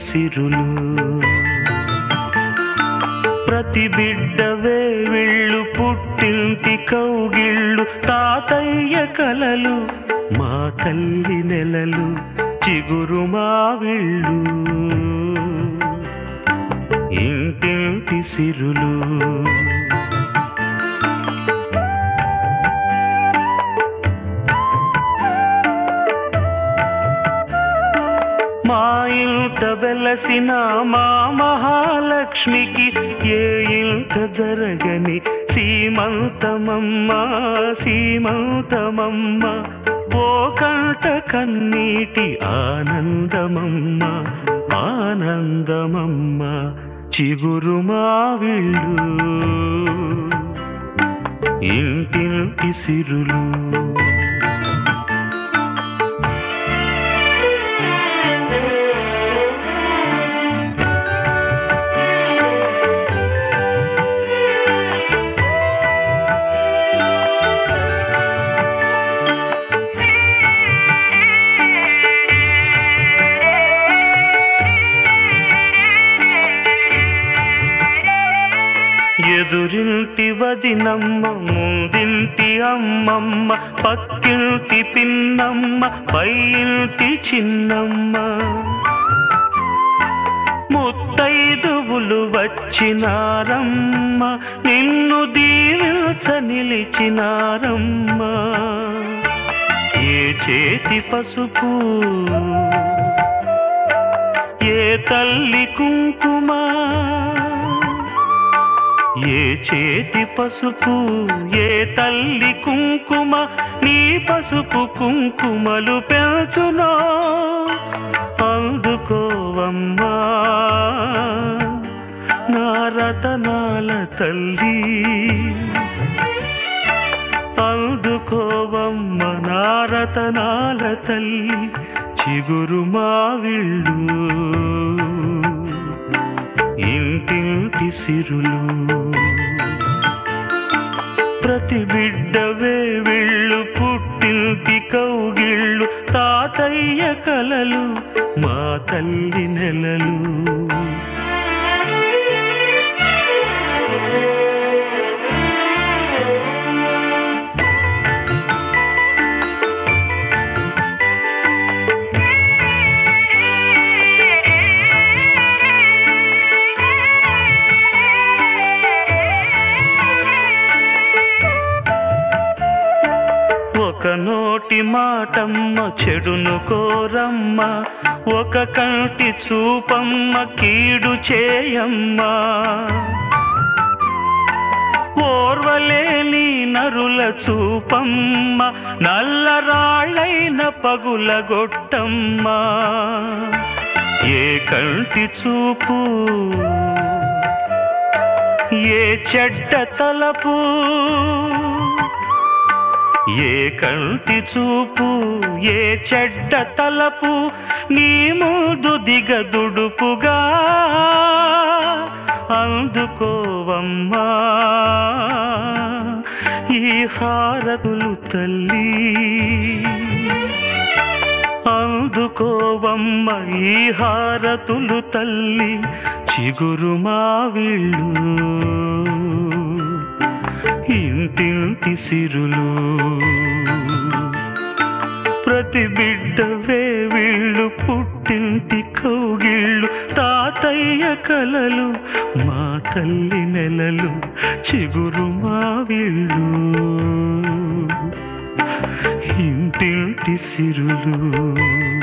సిరులు ప్రతి బిడ్డ వేవిళ్ళు పుట్టింటి కౌగిళ్ళు తాతయ్య కలలు మా తల్లి నెలలు చిగురు మావిళ్ళు ఇంటింటి సిరులు మా ఇంట వెలసిన మా మహాలక్ష్మికి ఏ ఇంట జరగని సీమంతమమ్మ సీమంతమమ్మ ఓ కంట కన్నీటి ఆనందమమ్మ ఆనందమమ్మ చిగురు మావిళ్ళు ఇంటింటి సిరులు ఎదురింటి వదినమ్మ ముందింటి అమ్మమ్మ పక్కింటి పిన్నమ్మ పైంటి చిన్నమ్మ ముత్తైదువులు వచ్చినారమ్మ నిన్ను దీవించ నిలిచినారమ్మ ఏ చేతి పసుపు ఏ తల్లి కుంకుమ ఏ చేతి పసుపు ఏ తల్లి కుంకుమ నీ పసుపు కుంకుమలు పెంచునో అందుకోవమ్మా నా రతనాల తల్లి అందుకోవమ్మ నా రతనాల తల్లి చిగురు మావిళ్ళు ఇంటింటి సిరులు ప్రతి బిడ్డ వేవిళ్ళు పుట్టింటి కౌగిళ్ళు తాతయ్య కలలు మా తల్లి నెలలు ఒక నోటి మాటమ్మ చెడును కోరమ్మ ఒక కంటి చూపమ్మ కీడు చేయమ్మా ఓర్వలేని నరుల చూపమ్మ నల్లరాళ్ళైన పగులగొట్టమ్మా ఏ కంటి చూపు ఏ చెడ్డ తలపు ఏ కంటి చూపు ఏ చెడ్డ తలపు నీ ముందు దిగదుడుపుగా అందుకోవమ్మా ఈ హారతులు తల్లి అందుకోవమ్మ ఈ హారతులు తల్లి చిగురు మావిళ్ళు ఇంటింటి సిరులు ప్రతి బిడ్డ వేవిళ్ళు పుట్టింటి కౌగిళ్ళు తాతయ్య కలలు మా తల్లి నెలలు చిగురు మావిళ్ళు ఇంటింటి సిరులు